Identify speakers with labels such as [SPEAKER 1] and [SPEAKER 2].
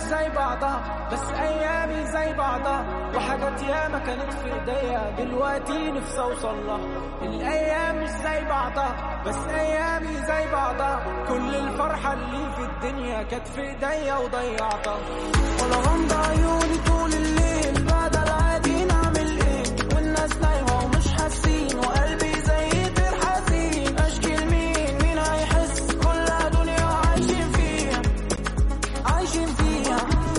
[SPEAKER 1] زي بعضها بس ايامي زي بعضها وحاجات ياما كانت في ايديا دلوقتي نفسي اوصل لها الايام مش زي بعضها بس ايامي زي بعضها كل الفرحة اللي في الدنيا كانت في ايديا وضيعتها ولا غمض عيوني طول الليل بعد العادي نعمل ايه والناس نايمة ومش حاسين وقلبي زي طير حزين اشكي لمين مين هيحس كلها دنيا عايشين فيها عايشين فيها